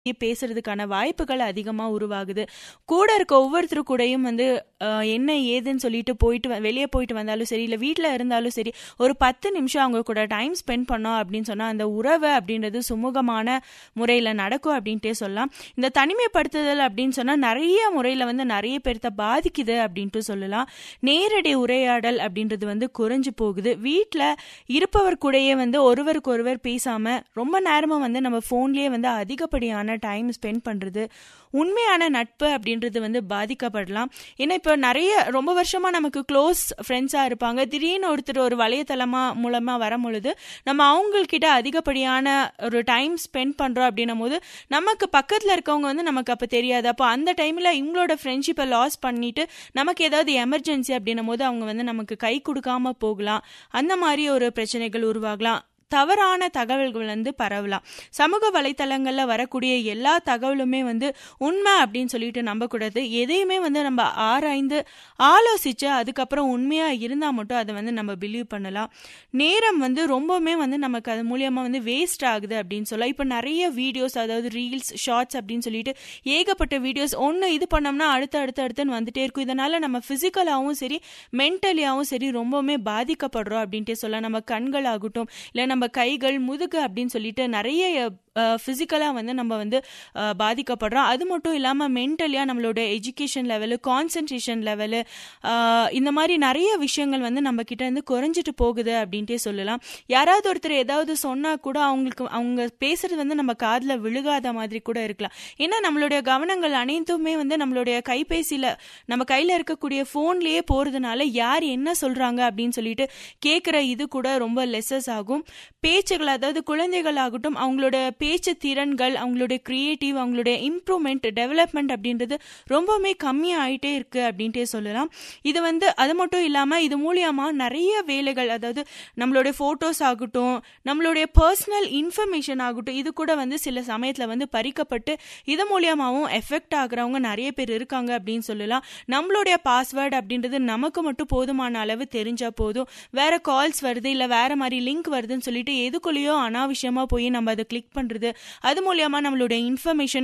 பேசுறதுக்கான வாய்ப்புகள் அதிகமா உருவாகுது கூட இருக்க ஒவ்வொருத்தரு கூடயும் வந்து அஹ், என்ன ஏதுன்னு சொல்லிட்டு போயிட்டு வ- வெளியே போயிட்டு வந்தாலும் சரி இல்ல வீட்ல இருந்தாலும் சரி ஒரு பத்து நிமிஷம் அவங்க கூட டைம் ஸ்பெண்ட் பண்ணோம் அப்படின்னு சொன்னா அந்த உறவு அப்படின்றது சுமூகமான முறையில நடக்கும் அப்படின்ட்டே சொல்லலாம் இந்த தனிமைப்படுத்துதல் அப்படின்னு சொன்னா நிறைய முறையில வந்து நிறைய பேர்த்த பாதிக்குது அப்படின்ட்டு சொல்லலாம் நேரடி உரையாடல் அப்படின்றது வந்து குறைஞ்சு போகுது வீட்ல இருப்பவர் கூடயே வந்து ஒருவருக்கு ஒருவர் பேசாம ரொம்ப நேரமா வந்து நம்ம போன்லயே வந்து அதிகப்படியான டைம் ஸ்பெண்ட் பண்றது உண்மையான நட்பு அப்படின்றது வந்து பாதிக்கப்படலாம் ஏன்னா இப்போ நிறைய ரொம்ப வருஷமா நமக்கு க்ளோஸ் ஃப்ரெண்ட்ஸா இருப்பாங்க திடீர்னு ஒருத்தர் ஒரு வலைத்தளமா மூலமா வரும் பொழுது நம்ம அவங்கக்கிட்ட அதிகப்படியான ஒரு டைம் ஸ்பெண்ட் பண்றோம் அப்படின்னும் போது நமக்கு பக்கத்துல இருக்கவங்க வந்து நமக்கு அப்ப தெரியாது அப்போ அந்த டைம்ல இவங்களோட ஃப்ரெண்ட்ஷிப்பை லாஸ் பண்ணிட்டு நமக்கு ஏதாவது எமர்ஜென்சி அப்படின்னும் போது அவங்க வந்து நமக்கு கை கொடுக்காம போகலாம் அந்த மாதிரி ஒரு பிரச்சனைகள் உருவாகலாம் தவறான தகவல்கள் வந்து பரவலாம் சமூக வலைத்தளங்கள்ல வரக்கூடிய எல்லா தகவலுமே வந்து உண்மை அப்படின்னு சொல்லிட்டு நம்பக்கூடாது எதையுமே வந்து நம்ம ஆராய்ந்து ஆலோசிச்சு அதுக்கப்புறம் உண்மையா இருந்தா மட்டும் அதை வந்து நம்ம பிலீவ் பண்ணலாம் நேரம் வந்து ரொம்பவுமே வந்து நமக்கு அது மூலியமா வந்து வேஸ்ட் ஆகுது அப்படின்னு சொல்லலாம் இப்போ நிறைய வீடியோஸ் அதாவது ரீல்ஸ் ஷார்ட்ஸ் அப்படின்னு சொல்லிட்டு ஏகப்பட்ட வீடியோஸ் ஒன்று இது பண்ணோம்னா அடுத்து அடுத்து அடுத்துன்னு வந்துட்டே இருக்கும் இதனால நம்ம பிசிக்கலாகவும் சரி மென்டலியாகவும் சரி ரொம்பவுமே பாதிக்கப்படுறோம் அப்படின்ட்டே சொல்லலாம் நம்ம கண்கள் ஆகட்டும் இல்லை நம்ம கைகள் முதுகு அப்படின்னு சொல்லிட்டு நிறைய ஃபிசிக்கலாக வந்து நம்ம வந்து அஹ், பாதிக்கப்படுறோம் அது மட்டும் இல்லாமல் மென்டலியாக நம்மளோட எஜுகேஷன் லெவலு கான்சன்ட்ரேஷன் லெவலு இந்த மாதிரி நிறைய விஷயங்கள் வந்து நம்ம கிட்ட இருந்து குறைஞ்சிட்டு போகுது அப்படின்ட்டே சொல்லலாம் யாராவது ஒருத்தர் ஏதாவது சொன்னா கூட அவங்களுக்கு அவங்க பேசுறது வந்து நம்ம காதுல விழுகாத மாதிரி கூட இருக்கலாம் ஏன்னா நம்மளுடைய கவனங்கள் அனைத்துமே வந்து நம்மளுடைய கைபேசியில நம்ம கையில இருக்கக்கூடிய போன்லயே போறதுனால யார் என்ன சொல்றாங்க அப்படின்னு சொல்லிட்டு கேட்குற இது கூட ரொம்ப லெசஸ் ஆகும் பேச்சுகள் அதாவது குழந்தைகள் ஆகட்டும் அவங்களோட பேச்சு திறன்கள் அவங்களுடைய கிரியேட்டிவ் அவங்களுடைய இம்ப்ரூவ்மெண்ட் டெவலப்மெண்ட் அப்படின்றது ரொம்பவுமே கம்மியாயிட்டே இருக்கு அப்படின்ட்டே சொல்லலாம் இது வந்து அது மட்டும் இல்லாம இது மூலியமா நிறைய வேலைகள் அதாவது நம்மளுடைய போட்டோஸ் ஆகட்டும் நம்மளுடைய பர்சனல் இன்ஃபர்மேஷன் ஆகட்டும் இது கூட வந்து சில சமயத்துல வந்து பறிக்கப்பட்டு இது மூலியமாவும் எஃபெக்ட் ஆகுறவங்க நிறைய பேர் இருக்காங்க அப்படின்னு சொல்லலாம் நம்மளுடைய பாஸ்வேர்டு அப்படின்றது நமக்கு மட்டும் போதுமான அளவு தெரிஞ்சா போதும் வேற கால்ஸ் வருது இல்ல வேற மாதிரி லிங்க் வருதுன்னு சொல்லிட்டு எதுக்குள்ளேயோ அனாவசியமா போய் நம்ம அதை கிளிக் பண்றது அது மூலியமா நம்மளுடைய இன்ஃபர்மேஷன்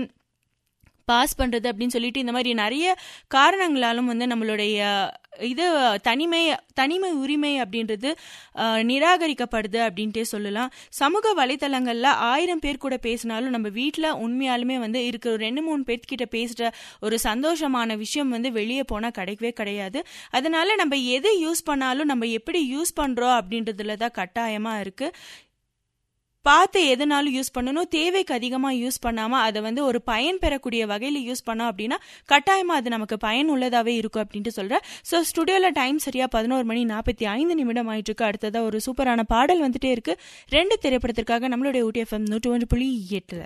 பாஸ் பண்றது அப்படின்னு சொல்லிட்டு இந்த மாதிரி நிறைய காரணங்களாலும் வந்து நம்மளுடைய இது தனிமை தனிமை உரிமை அப்படின்றது அஹ், நிராகரிக்கப்படுது அப்படின்ட்டே சொல்லலாம் சமூக வலைத்தளங்கள்ல ஆயிரம் பேர் கூட பேசினாலும் நம்ம வீட்டில் உண்மையாலுமே வந்து இருக்கிற ஒரு ரெண்டு மூணு பேர்கிட்ட பேசுற ஒரு சந்தோஷமான விஷயம் வந்து வெளியே போனால் கிடைக்கவே கிடையாது அதனால நம்ம எதை யூஸ் பண்ணாலும் நம்ம எப்படி யூஸ் பண்றோம் அப்படின்றதுல தான் கட்டாயமா இருக்கு பார்த்து எதுனாலும் யூஸ் பண்ணணும் தேவைக்கு அதிகமாக யூஸ் பண்ணாமல் அதை வந்து ஒரு பயன் பெறக்கூடிய வகையில் யூஸ் பண்ணோம் அப்படின்னா கட்டாயமாக அது நமக்கு பயன் உள்ளதாகவே இருக்கும் அப்படின்ட்டு சொல்கிறேன் ஸோ ஸ்டுடியோவில் டைம் சரியாக பதினோரு மணி நாற்பத்தி ஐந்து நிமிடம் ஆயிட்டு இருக்கு அடுத்ததாக ஒரு சூப்பரான பாடல் வந்துட்டே இருக்கு ரெண்டு திரைப்படத்திற்காக நம்மளுடைய ஊட்டிஎஃப்எம் நூற்றி ஒன்று புள்ளி எட்டில்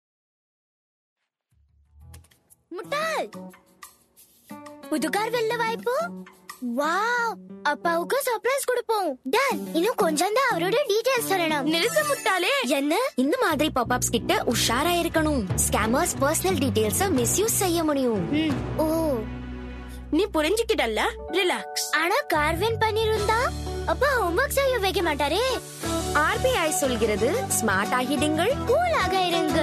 முட்டாள் புது கார் வெல்ல வாய்ப்பு வாவ் அப்பாவுக்கு சர்ப்ரைஸ் கொடுப்போம் டன் இன்னும் கொஞ்சம் தான் அவரோட டீடைல்ஸ் சொல்லணும் நிறுத்து முட்டாளே என்ன இந்த மாதிரி பாப்அப்ஸ் கிட்ட உஷாரா இருக்கணும் ஸ்கேமர்ஸ் பர்சனல் டீடைல்ஸ மிஸ்யூஸ் செய்ய முடியும் ம், ஓ நீ புரிஞ்சுக்கிட்டல்ல ரிலாக்ஸ் ஆனா கார் வின் பண்ணிருந்தா அப்பா ஹோம்வொர்க் செய்ய வைக்க மாட்டாரே ஆர்பிஐ சொல்கிறது ஸ்மார்ட் ஆகிடுங்கள் கூலாக இருங்க